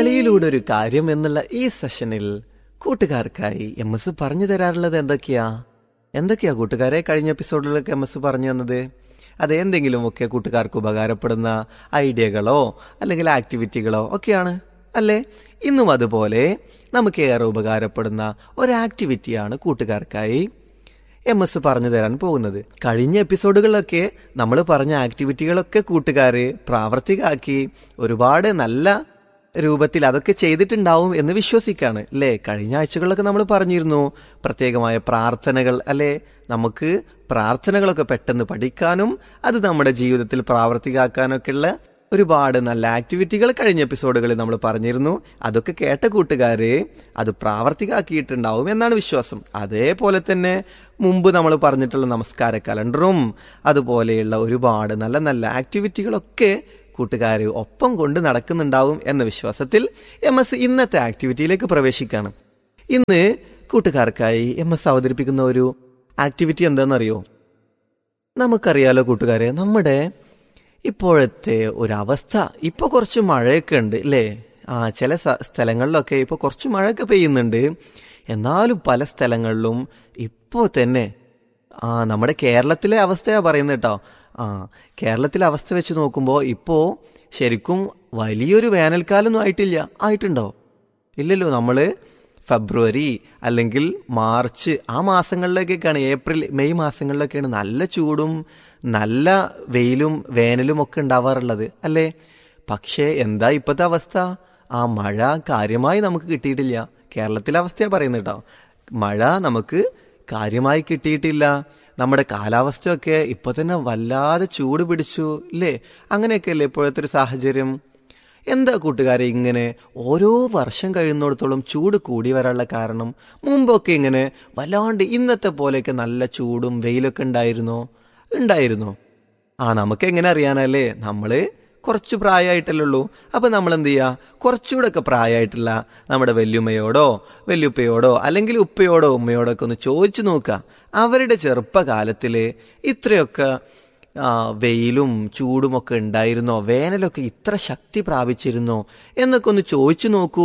കളിയിലൂടെ ഒരു കാര്യം എന്നുള്ള ഈ സെഷനിൽ കൂട്ടുകാർക്കായി എം എസ് പറഞ്ഞു തരാറുള്ളത് എന്തൊക്കെയാ എന്തൊക്കെയാ കൂട്ടുകാരെ കഴിഞ്ഞ എപ്പിസോഡിലൊക്കെ എം എസ് പറഞ്ഞു തന്നത് അത് എന്തെങ്കിലുമൊക്കെ കൂട്ടുകാർക്ക് ഉപകാരപ്പെടുന്ന ഐഡിയകളോ അല്ലെങ്കിൽ ആക്ടിവിറ്റികളോ ഒക്കെയാണ് അല്ലേ ഇന്നും അതുപോലെ നമുക്ക് ഏറെ ഉപകാരപ്പെടുന്ന ഒരു ആക്ടിവിറ്റിയാണ് കൂട്ടുകാർക്കായി എം എസ് പറഞ്ഞു തരാൻ പോകുന്നത് കഴിഞ്ഞ എപ്പിസോഡുകളിലൊക്കെ നമ്മൾ പറഞ്ഞ ആക്ടിവിറ്റികളൊക്കെ കൂട്ടുകാര് പ്രാവർത്തികമാക്കി ഒരുപാട് നല്ല രൂപത്തിൽ അതൊക്കെ ചെയ്തിട്ടുണ്ടാവും എന്ന് വിശ്വസിക്കാണ് അല്ലേ കഴിഞ്ഞ ആഴ്ചകളിലൊക്കെ നമ്മൾ പറഞ്ഞിരുന്നു പ്രത്യേകമായ പ്രാർത്ഥനകൾ അല്ലെ നമുക്ക് പ്രാർത്ഥനകളൊക്കെ പെട്ടെന്ന് പഠിക്കാനും അത് നമ്മുടെ ജീവിതത്തിൽ പ്രാവർത്തികമാക്കാനൊക്കെയുള്ള ഒരുപാട് നല്ല ആക്ടിവിറ്റികൾ കഴിഞ്ഞ എപ്പിസോഡുകളിൽ നമ്മൾ പറഞ്ഞിരുന്നു അതൊക്കെ കേട്ട കൂട്ടുകാര് അത് പ്രാവർത്തികമാക്കിയിട്ടുണ്ടാവും എന്നാണ് വിശ്വാസം അതേപോലെ തന്നെ മുമ്പ് നമ്മൾ പറഞ്ഞിട്ടുള്ള നമസ്കാര കലണ്ടറും അതുപോലെയുള്ള ഒരുപാട് നല്ല നല്ല ആക്ടിവിറ്റികളൊക്കെ കൂട്ടുകാർ ഒപ്പം കൊണ്ട് നടക്കുന്നുണ്ടാവും എന്ന വിശ്വാസത്തിൽ എം എസ് ഇന്നത്തെ ആക്ടിവിറ്റിയിലേക്ക് പ്രവേശിക്കുകയാണ് ഇന്ന് കൂട്ടുകാർക്കായി എം എസ് അവതരിപ്പിക്കുന്ന ഒരു ആക്ടിവിറ്റി എന്താണെന്നറിയോ നമുക്കറിയാലോ കൂട്ടുകാരെ നമ്മുടെ ഇപ്പോഴത്തെ ഒരവസ്ഥ ഇപ്പോൾ കുറച്ച് മഴയൊക്കെ ഉണ്ട് അല്ലേ ആ ചില സ- സ്ഥലങ്ങളിലൊക്കെ ഇപ്പോൾ കുറച്ച് മഴയൊക്കെ പെയ്യുന്നുണ്ട് എന്നാലും പല സ്ഥലങ്ങളിലും ഇപ്പോൾ തന്നെ ആ നമ്മുടെ കേരളത്തിലെ അവസ്ഥയാണ് പറയുന്നത് കേട്ടോ ആ കേരളത്തിലെ അവസ്ഥ വെച്ച് നോക്കുമ്പോൾ ഇപ്പോൾ ശരിക്കും വലിയൊരു വേനൽക്കാലമൊന്നും ആയിട്ടില്ല ആയിട്ടുണ്ടോ ഇല്ലല്ലോ നമ്മൾ ഫെബ്രുവരി അല്ലെങ്കിൽ മാർച്ച് ആ മാസങ്ങളിലൊക്കെയാണ് ഏപ്രിൽ മെയ് മാസങ്ങളിലൊക്കെയാണ് നല്ല ചൂടും നല്ല വെയിലും വേനലും ഒക്കെ ഉണ്ടാവാറുള്ളത് അല്ലേ പക്ഷേ എന്താ ഇപ്പോഴത്തെ അവസ്ഥ ആ മഴ കാര്യമായി നമുക്ക് കിട്ടിയിട്ടില്ല കേരളത്തിലെ അവസ്ഥയാണ് പറയുന്നത് കേട്ടോ മഴ നമുക്ക് കാര്യമായി കിട്ടിയിട്ടില്ല നമ്മുടെ കാലാവസ്ഥയൊക്കെ ഇപ്പൊ തന്നെ വല്ലാതെ ചൂട് പിടിച്ചു ഇല്ലേ അങ്ങനെയൊക്കെയല്ലേ ഇപ്പോഴത്തെ ഒരു സാഹചര്യം എന്താ കൂട്ടുകാരെ ഇങ്ങനെ ഓരോ വർഷം കഴിയുന്നിടത്തോളം ചൂട് കൂടി വരാനുള്ള കാരണം മുമ്പൊക്കെ ഇങ്ങനെ വല്ലാണ്ട് ഇന്നത്തെ പോലെയൊക്കെ നല്ല ചൂടും വെയിലൊക്കെ ഉണ്ടായിരുന്നോ ഉണ്ടായിരുന്നോ ആ നമുക്ക് എങ്ങനെ അറിയാനല്ലേ നമ്മള് കുറച്ച് പ്രായമായിട്ടല്ലേ ഉള്ളൂ അപ്പൊ നമ്മൾ എന്ത് ചെയ്യുക കുറച്ചുകൂടെ ഒക്കെ പ്രായമായിട്ടുള്ള നമ്മുടെ വല്യുമ്മയോടോ വല്യുപ്പയോടോ അല്ലെങ്കിൽ ഉപ്പയോടോ ഉമ്മയോടോ ഒക്കെ ഒന്ന് ചോദിച്ചു നോക്കുക അവരുടെ ചെറുപ്പകാലത്തില് ഇത്രയൊക്കെ ആ, വെയിലും ചൂടുമൊക്കെ ഉണ്ടായിരുന്നോ വേനലൊക്കെ ഇത്ര ശക്തി പ്രാപിച്ചിരുന്നോ എന്നൊക്കെ ഒന്ന് ചോദിച്ചു നോക്കൂ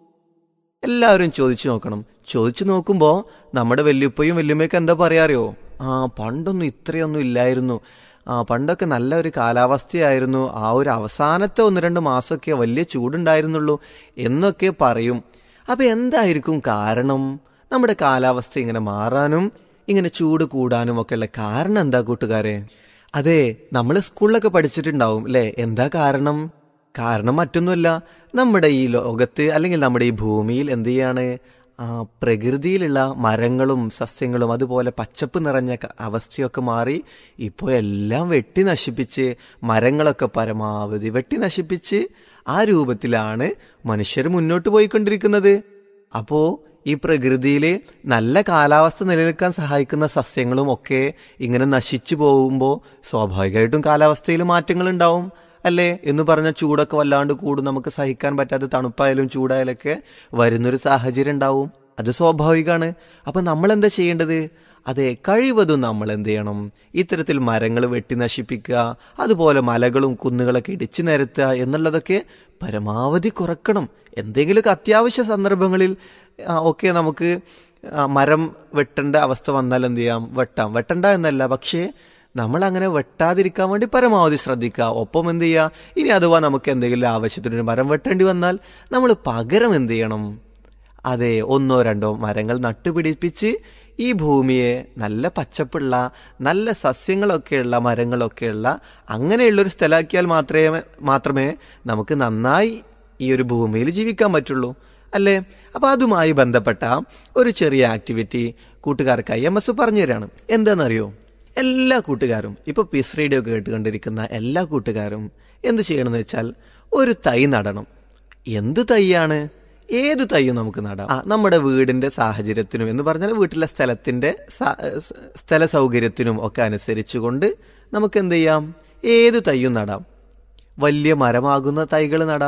എല്ലാവരും ചോദിച്ചു നോക്കണം ചോദിച്ചു നോക്കുമ്പോൾ നമ്മുടെ വല്യുപ്പയും വല്യുമ്മയൊക്കെ എന്താ പറയാറിയോ ആ പണ്ടൊന്നും ഇത്രയൊന്നും ഇല്ലായിരുന്നു ആ പണ്ടൊക്കെ നല്ല ഒരു കാലാവസ്ഥയായിരുന്നു ആ ഒരു അവസാനത്തെ ഒന്ന് രണ്ട് മാസമൊക്കെ വലിയ ചൂടുണ്ടായിരുന്നുള്ളൂ എന്നൊക്കെ പറയും അപ്പൊ എന്തായിരിക്കും കാരണം നമ്മുടെ കാലാവസ്ഥ ഇങ്ങനെ മാറാനും ഇങ്ങനെ ചൂട് കൂടാനും ഒക്കെയുള്ള കാരണം എന്താ കൂട്ടുകാരെ അതെ നമ്മൾ സ്കൂളിലൊക്കെ പഠിച്ചിട്ടുണ്ടാവും അല്ലേ എന്താ കാരണം കാരണം മറ്റൊന്നുമല്ല നമ്മുടെ ഈ ലോകത്ത് അല്ലെങ്കിൽ നമ്മുടെ ഈ ഭൂമിയിൽ എന്ത് ചെയ്യാണ് ആ പ്രകൃതിയിലുള്ള മരങ്ങളും സസ്യങ്ങളും അതുപോലെ പച്ചപ്പ് നിറഞ്ഞ ക- അവസ്ഥയൊക്കെ മാറി ഇപ്പോൾ എല്ലാം വെട്ടി നശിപ്പിച്ച് മരങ്ങളൊക്കെ പരമാവധി വെട്ടി നശിപ്പിച്ച് ആ രൂപത്തിലാണ് മനുഷ്യർ മുന്നോട്ട് പോയിക്കൊണ്ടിരിക്കുന്നത് അപ്പോ ഈ പ്രകൃതിയിൽ നല്ല കാലാവസ്ഥ നിലനിൽക്കാൻ സഹായിക്കുന്ന സസ്യങ്ങളും ഒക്കെ ഇങ്ങനെ നശിച്ചു പോകുമ്പോൾ സ്വാഭാവികമായിട്ടും കാലാവസ്ഥയിൽ മാറ്റങ്ങൾ ഉണ്ടാവും അല്ലേ എന്ന് പറഞ്ഞ ചൂടൊക്കെ വല്ലാണ്ട് കൂടും നമുക്ക് സഹിക്കാൻ പറ്റാത്ത തണുപ്പായാലും ചൂടായാലൊക്കെ വരുന്നൊരു സാഹചര്യം ഉണ്ടാവും അത് സ്വാഭാവികമാണ് അപ്പൊ നമ്മൾ എന്താ ചെയ്യേണ്ടത് അതെ കഴിവതും നമ്മൾ എന്ത് ചെയ്യണം ഇത്തരത്തിൽ മരങ്ങൾ വെട്ടി നശിപ്പിക്കുക അതുപോലെ മലകളും കുന്നുകളൊക്കെ ഇടിച്ചു നിരത്തുക എന്നുള്ളതൊക്കെ പരമാവധി കുറക്കണം എന്തെങ്കിലുമൊക്കെ അത്യാവശ്യ സന്ദർഭങ്ങളിൽ ആ, ഒക്കെ നമുക്ക് ആ, മരം വെട്ടേണ്ട അവസ്ഥ വന്നാൽ എന്ത് ചെയ്യാം വെട്ടാം വെട്ടണ്ട എന്നല്ല പക്ഷേ നമ്മൾ അങ്ങനെ വെട്ടാതിരിക്കാൻ വേണ്ടി പരമാവധി ശ്രദ്ധിക്കുക ഒപ്പം എന്ത് ചെയ്യുക ഇനി അഥവാ നമുക്ക് എന്തെങ്കിലും ആവശ്യത്തിന് ഒരു മരം വെട്ടേണ്ടി വന്നാൽ നമ്മൾ പകരം എന്ത് ചെയ്യണം അതെ ഒന്നോ രണ്ടോ മരങ്ങൾ നട്ടുപിടിപ്പിച്ച് ഈ ഭൂമിയെ നല്ല പച്ചപ്പുള്ള നല്ല സസ്യങ്ങളൊക്കെയുള്ള മരങ്ങളൊക്കെയുള്ള അങ്ങനെയുള്ളൊരു സ്ഥലമാക്കിയാൽ മാത്രമേ മാത്രമേ നമുക്ക് നന്നായി ഈ ഒരു ഭൂമിയിൽ ജീവിക്കാൻ പറ്റുള്ളൂ അല്ലേ അപ്പൊ അതുമായി ബന്ധപ്പെട്ട ഒരു ചെറിയ ആക്ടിവിറ്റി കൂട്ടുകാർക്കായി എം എസ് പറഞ്ഞു തരാണ് എന്താണെന്നറിയോ എല്ലാ കൂട്ടുകാരും ഇപ്പൊ പീസ് റേഡിയോ കേട്ടുകൊണ്ടിരിക്കുന്ന എല്ലാ കൂട്ടുകാരും എന്ത് ചെയ്യണമെന്ന് വെച്ചാൽ ഒരു തൈ നടണം എന്ത് തൈയാണ് ഏത് തൈയും നമുക്ക് നടാം ആ, നമ്മുടെ വീടിന്റെ സാഹചര്യത്തിനും എന്ന് പറഞ്ഞാൽ വീട്ടിലെ സ്ഥലത്തിന്റെ സ- സ് സ്ഥല സൗകര്യത്തിനും ഒക്കെ അനുസരിച്ചുകൊണ്ട് നമുക്ക് എന്ത് ചെയ്യാം ഏത് തൈയും നടാം വലിയ മരമാകുന്ന തൈകൾ നടാം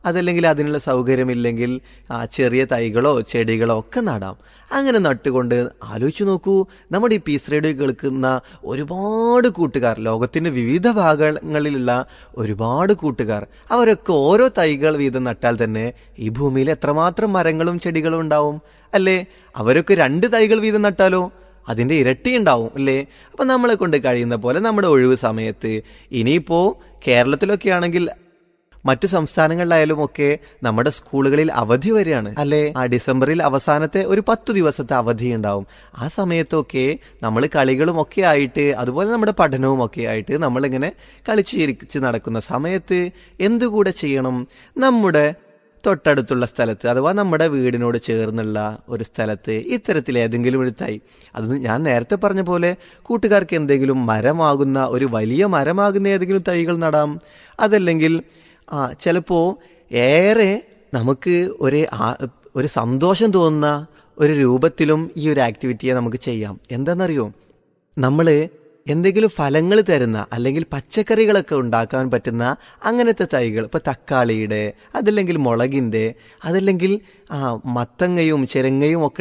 അതല്ലെങ്കിൽ അതിനുള്ള സൗകര്യമില്ലെങ്കിൽ ആ ചെറിയ തൈകളോ ചെടികളോ ഒക്കെ നടാം അങ്ങനെ നട്ടുകൊണ്ട് ആലോചിച്ചു നോക്കൂ നമ്മുടെ ഈ പീസ് റേഡിയോ കേൾക്കുന്ന ഒരുപാട് കൂട്ടുകാർ ലോകത്തിന്റെ വിവിധ ഭാഗങ്ങളിലുള്ള ഒരുപാട് കൂട്ടുകാർ അവരൊക്കെ ഓരോ തൈകൾ വീതം നട്ടാൽ തന്നെ ഈ ഭൂമിയിൽ എത്രമാത്രം മരങ്ങളും ചെടികളും ഉണ്ടാവും അല്ലേ അവരൊക്കെ രണ്ട് തൈകൾ വീതം നട്ടാലോ അതിന്റെ ഇരട്ടി ഉണ്ടാവും അല്ലേ അപ്പൊ നമ്മളെ കൊണ്ട് കഴിയുന്ന പോലെ നമ്മുടെ ഒഴിവ് സമയത്ത് ഇനിയിപ്പോ കേരളത്തിലൊക്കെ ആണെങ്കിൽ മറ്റു സംസ്ഥാനങ്ങളിലായാലും ഒക്കെ നമ്മുടെ സ്കൂളുകളിൽ അവധി വരികയാണ് അല്ലെ ആ ഡിസംബറിൽ അവസാനത്തെ ഒരു പത്തു ദിവസത്തെ അവധി ഉണ്ടാവും ആ സമയത്തൊക്കെ നമ്മൾ കളികളും ഒക്കെ ആയിട്ട് അതുപോലെ നമ്മുടെ പഠനവും ഒക്കെ ആയിട്ട് നമ്മളിങ്ങനെ കളിച്ചു ചിരിച്ച് നടക്കുന്ന സമയത്ത് എന്തുകൂടെ ചെയ്യണം നമ്മുടെ തൊട്ടടുത്തുള്ള സ്ഥലത്ത് അഥവാ നമ്മുടെ വീടിനോട് ചേർന്നുള്ള ഒരു സ്ഥലത്ത് ഇത്തരത്തിൽ ഏതെങ്കിലും ഒരു തൈ അത് ഞാൻ നേരത്തെ പറഞ്ഞ പോലെ കൂട്ടുകാർക്ക് എന്തെങ്കിലും മരമാകുന്ന ഒരു വലിയ മരമാകുന്ന ഏതെങ്കിലും തൈകൾ നടാം അതല്ലെങ്കിൽ ആ ചിലപ്പോൾ ഏറെ നമുക്ക് ഒരു ആ- ഒരു സന്തോഷം തോന്നുന്ന ഒരു രൂപത്തിലും ഈ ഒരു ആക്ടിവിറ്റിയെ നമുക്ക് ചെയ്യാം എന്താണെന്നറിയോ നമ്മൾ എന്തെങ്കിലും ഫലങ്ങൾ തരുന്ന അല്ലെങ്കിൽ പച്ചക്കറികളൊക്കെ ഉണ്ടാക്കാൻ പറ്റുന്ന അങ്ങനത്തെ തൈകൾ ഇപ്പൊ തക്കാളിയുടെ അതല്ലെങ്കിൽ മുളകിന്റെ അതല്ലെങ്കിൽ ആ മത്തങ്ങയും ചിരങ്ങയും ഒക്കെ